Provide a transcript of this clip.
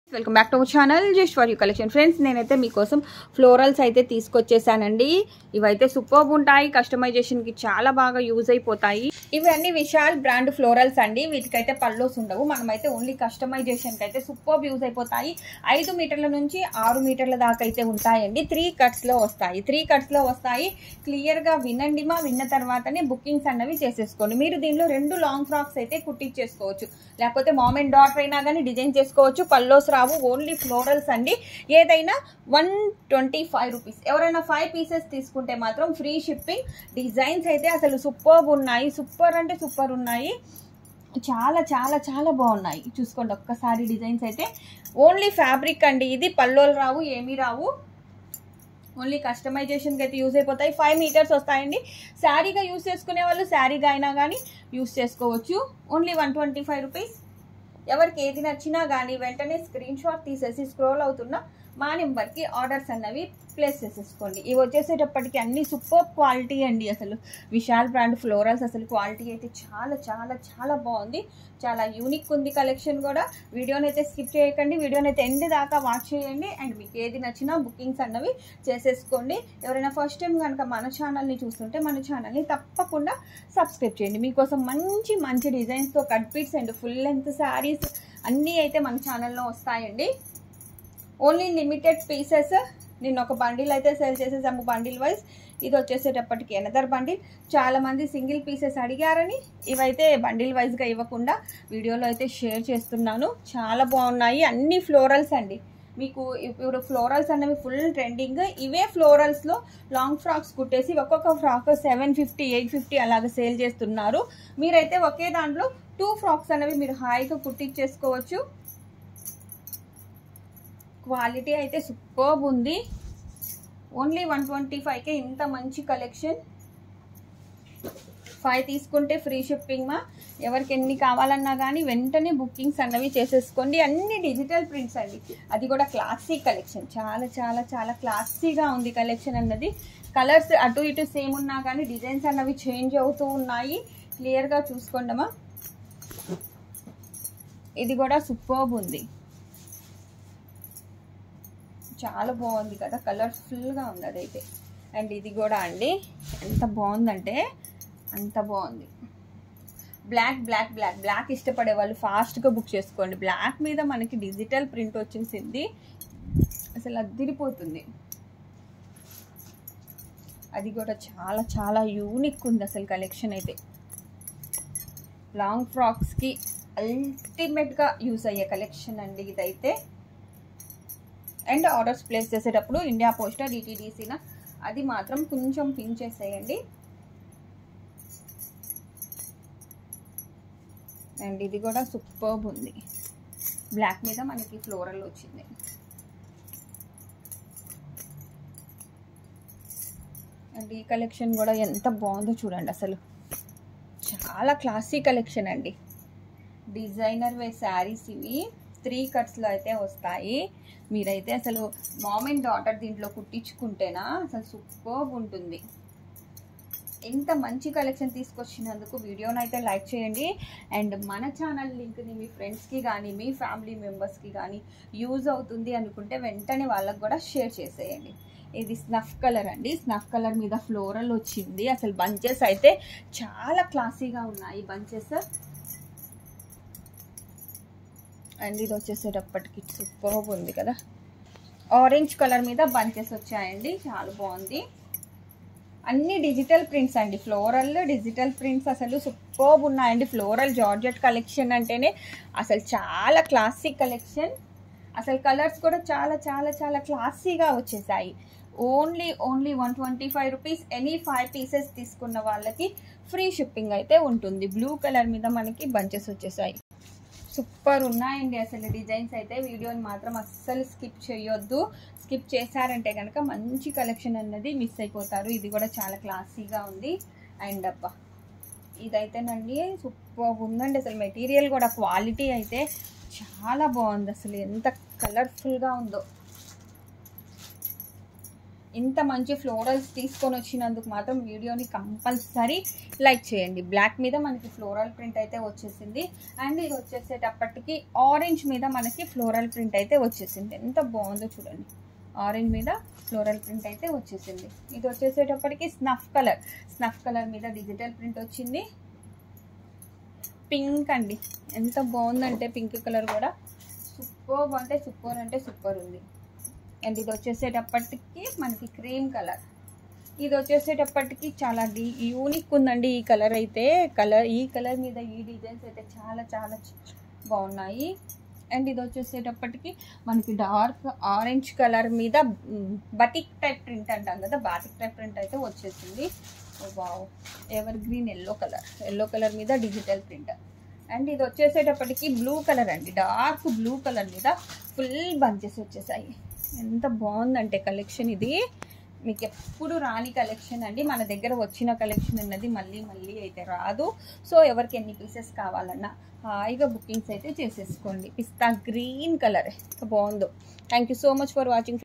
welcome back to our channel just for you collection friends నేనైతే మీకోసం florals అయితే తీసుకొచ్చేసానండి ఇవైతే సూపర్ ఉంటాయి కస్టమైజేషన్కి చాలా బాగా యూజ్ అయిపోతాయి ఇవన్నీ విశాల్ బ్రాండ్ ఫ్లోరల్స్ అండి వీటికైతే పల్లోస్ ఉండవు మనమైతే ఓన్లీ కస్టమైజేషన్కి అయితే సూపర్ యూజ్ అయిపోతాయి ఐదు మీటర్ల నుంచి ఆరు మీటర్ల దాకా అయితే ఉంటాయండి త్రీ కట్స్లో వస్తాయి త్రీ కట్స్లో వస్తాయి క్లియర్గా వినండి మా విన్న తర్వాతనే బుకింగ్స్ అన్నవి చేసేసుకోండి మీరు దీనిలో రెండు లాంగ్ ఫ్రాక్స్ అయితే కుట్టించేసుకోవచ్చు లేకపోతే మామ్ అండ్ డాటర్ అయినా కానీ డిజైన్ చేసుకోవచ్చు పల్లోస్ రావు ఓన్లీ ఫ్లోరల్స్ అండి ఏదైనా వన్ ట్వంటీ ఫైవ్ రూపీస్ ఎవరైనా ఫైవ్ పీసెస్ తీసుకుంటే మాత్రం ఫ్రీ షిప్పింగ్ డిజైన్స్ అయితే అసలు సూపర్ ఉన్నాయి సూపర్ అంటే సూపర్ ఉన్నాయి చాలా చాలా చాలా బాగున్నాయి చూసుకోండి ఒక్కసారి డిజైన్స్ అయితే ఓన్లీ ఫ్యాబ్రిక్ అండి ఇది పల్లోలు రావు ఏమీ రావు ఓన్లీ కస్టమైజేషన్కి అయితే యూజ్ అయిపోతాయి ఫైవ్ మీటర్స్ వస్తాయండి శారీగా యూజ్ చేసుకునే వాళ్ళు శారీగా అయినా కానీ యూజ్ చేసుకోవచ్చు only one twenty five rupees ఎవరికి ఏది నచ్చినా కానీ వెంటనే స్క్రీన్ షాట్ తీసేసి స్క్రోల్ అవుతున్న మా నెంబర్కి ఆర్డర్స్ అన్నవి ప్లేస్ చేసేసుకోండి ఇవి వచ్చేసేటప్పటికి అన్ని సూపర్ క్వాలిటీ అండి అసలు విశాల్ బ్రాండ్ ఫ్లోరల్స్ అసలు క్వాలిటీ అయితే చాలా చాలా చాలా బాగుంది చాలా యూనిక్ ఉంది కలెక్షన్ కూడా వీడియోని అయితే స్కిప్ చేయకండి వీడియోని అయితే ఎండ్ దాకా వాచ్ చేయండి అండ్ మీకు ఏది నచ్చినా బుకింగ్స్ అన్నవి చేసేసుకోండి ఎవరైనా ఫస్ట్ టైం కనుక మన ఛానల్ని చూస్తుంటే మన ఛానల్ని తప్పకుండా సబ్స్క్రైబ్ చేయండి మీకోసం మంచి మంచి డిజైన్స్తో cut pieces and full length sarees అన్నీ అయితే మన ఛానల్లో వస్తాయండి ఓన్లీ లిమిటెడ్ పీసెస్ నేను ఒక బండిల్ అయితే సేల్ చేసేసాము బండిల్ వైజ్ ఇది వచ్చేసేటప్పటికి ఎనదర్ బండిల్ చాలా మంది సింగిల్ పీసెస్ అడిగారని ఇవైతే బండిల్ వైజ్గా ఇవ్వకుండా వీడియోలో అయితే షేర్ చేస్తున్నాను చాలా బాగున్నాయి అన్ని ఫ్లోరల్స్ అండి మీకు ఇప్పుడు ఫ్లోరల్స్ అనేవి ఫుల్ ట్రెండింగ్ ఇవే ఫ్లోరల్స్లో లాంగ్ ఫ్రాక్స్ కుట్టేసి ఒక్కొక్క frock seven fifty eight fifty అలాగ సేల్ చేస్తున్నారు మీరైతే ఒకే దాంట్లో టూ ఫ్రాక్స్ అనేవి మీరు హాయిగా కుట్టించేసుకోవచ్చు క్వాలిటీ అయితే సూపర్బ్ ఉంది ఓన్లీ వన్ ట్వంటీ ఫైవ్కే ఇంత మంచి కలెక్షన్ ఫైవ్ తీసుకుంటే ఫ్రీ షిప్పింగ్ మా ఎవరికి ఎన్ని కావాలన్నా కానీ వెంటనే బుకింగ్స్ అన్నవి చేసేసుకోండి అన్ని డిజిటల్ ప్రింట్స్ అండి అది కూడా క్లాసీ కలెక్షన్ చాలా చాలా చాలా క్లాసీగా ఉంది కలెక్షన్ అన్నది కలర్స్ అటు ఇటు సేమ్ ఉన్నా కానీ డిజైన్స్ అన్నవి చేంజ్ అవుతూ ఉన్నాయి క్లియర్గా చూసుకోండమా ఇది కూడా సూపర్బ్ ఉంది చాలా బాగుంది కదా కలర్ఫుల్గా ఉంది అదైతే అండ్ ఇది కూడా అండి ఎంత బాగుందంటే అంత బాగుంది బ్లాక్ బ్లాక్ బ్లాక్ బ్లాక్ ఇష్టపడే వాళ్ళు ఫాస్ట్గా బుక్ చేసుకోండి బ్లాక్ మీద మనకి డిజిటల్ ప్రింట్ వచ్చేసింది అసలు అదిరిపోతుంది అది కూడా చాలా చాలా యూనిక్ ఉంది అసలు కలెక్షన్ అయితే లాంగ్ ఫ్రాక్స్కి అల్టిమేట్గా యూస్ అయ్యే కలెక్షన్ అండి ఇదైతే అండ్ ఆర్డర్స్ ప్లేస్ చేసేటప్పుడు ఇండియా పోస్ట్ డిటీడీసీన అది మాత్రం కొంచెం పిన్ చేసేయండి అండ్ ఇది కూడా సూపర్బ్ ఉంది బ్లాక్ మీద మనకి ఫ్లోరల్ వచ్చింది అండ్ ఈ కలెక్షన్ కూడా ఎంత బాగుందో చూడండి అసలు చాలా క్లాసీ కలెక్షన్ అండి డిజైనర్ వే శారీస్ ఇవి త్రీ కట్స్లో అయితే వస్తాయి మీరైతే అసలు మామ్ అండ్ డాటర్ దీంట్లో కుట్టించుకుంటేనా అసలు సూపర్బ్ ఉంటుంది ఎంత మంచి కలెక్షన్ తీసుకొచ్చినందుకు వీడియోని అయితే లైక్ చేయండి అండ్ మన ఛానల్ లింక్ని మీ ఫ్రెండ్స్కి కానీ మీ ఫ్యామిలీ మెంబర్స్కి కానీ యూజ్ అవుతుంది అనుకుంటే వెంటనే వాళ్ళకు కూడా షేర్ చేసేయండి ఇది స్నఫ్ కలర్ అండి స్నఫ్ కలర్ మీద ఫ్లోరల్ వచ్చింది అసలు బంచెస్ అయితే చాలా క్లాసీగా ఉన్నాయి బంచెస్ అండ్ ఇది వచ్చేసేటప్పటికి సూపర్ ఉంది కదా ఆరెంజ్ కలర్ మీద బంచెస్ వచ్చాయండి చాలా బాగుంది అన్ని డిజిటల్ ప్రింట్స్ అండి ఫ్లోరల్ డిజిటల్ ప్రింట్స్ అసలు సూపర్ ఉన్నాయండి ఫ్లోరల్ జార్జెట్ కలెక్షన్ అంటేనే అసలు చాలా క్లాసిక్ కలెక్షన్ అసలు కలర్స్ కూడా చాలా చాలా చాలా క్లాసీగా వచ్చేసాయి only only one twenty five rupees any five pieces తీసుకున్న వాళ్ళకి ఫ్రీ షిప్పింగ్ అయితే ఉంటుంది బ్లూ కలర్ మీద మనకి బంచెస్ వచ్చేసాయి సూపర్ ఉన్నాయండి అసలు డిజైన్స్ అయితే వీడియోని మాత్రం అస్సలు స్కిప్ చేయొద్దు స్కిప్ చేశారంటే కనుక మంచి కలెక్షన్ అన్నది మిస్ అయిపోతారు ఇది కూడా చాలా క్లాసీగా ఉంది అండ్ అబ్బా ఇదైతేనండి సూపర్ ఉందండి అసలు మెటీరియల్ కూడా క్వాలిటీ అయితే చాలా బాగుంది అసలు ఎంత కలర్ఫుల్గా ఉందో ఇంత మంచి ఫ్లోరల్స్ తీసుకొని వచ్చినందుకు మాత్రం వీడియోని కంపల్సరీ లైక్ చేయండి బ్లాక్ మీద మనకి ఫ్లోరల్ ప్రింట్ అయితే వచ్చేసింది అండ్ ఇది వచ్చేసేటప్పటికి ఆరెంజ్ మీద మనకి ఫ్లోరల్ ప్రింట్ అయితే వచ్చేసింది ఎంత బాగుందో చూడండి ఆరెంజ్ మీద ఫ్లోరల్ ప్రింట్ అయితే వచ్చేసింది ఇది వచ్చేసేటప్పటికి స్నఫ్ కలర్ స్నఫ్ కలర్ మీద డిజిటల్ ప్రింట్ వచ్చింది పింక్ అండి ఎంత బాగుందంటే పింక్ కలర్ కూడా సూపర్ అంటే సూపర్ అంటే సూపర్ ఉంది అండ్ ఇది వచ్చేసేటప్పటికి మనకి క్రీమ్ కలర్ ఇది వచ్చేసేటప్పటికి చాలా డి యూనిక్ ఉందండి ఈ కలర్ అయితే కలర్ ఈ కలర్ మీద ఈ డిజైన్స్ అయితే చాలా చాలా చ- బాగున్నాయి అండ్ ఇది వచ్చేసేటప్పటికి మనకి డార్క్ ఆరెంజ్ కలర్ మీద బటిక్ టైప్ ప్రింట్ అంటాం కదా బాటిక్ టైప్ ప్రింట్ అయితే వచ్చేసింది wow evergreen yellow colour yellow colour మీద డిజిటల్ ప్రింట్ అండ్ ఇది వచ్చేసేటప్పటికి బ్లూ కలర్ అండి డార్క్ బ్లూ కలర్ మీద ఫుల్ బంచెస్ వచ్చేసాయి ఎంత బాగుందంటే కలెక్షన్ ఇది మీకు ఎప్పుడు రాని కలెక్షన్ అండి మన దగ్గర వచ్చిన కలెక్షన్ అన్నది మళ్ళీ మళ్ళీ అయితే రాదు సో ఎవరికి ఎన్ని పీసెస్ కావాలన్నా హాయిగా బుకింగ్స్ అయితే చేసేసుకోండి పిస్తా గ్రీన్ కలర్ ఎంత బాగుందో thank you so much for watching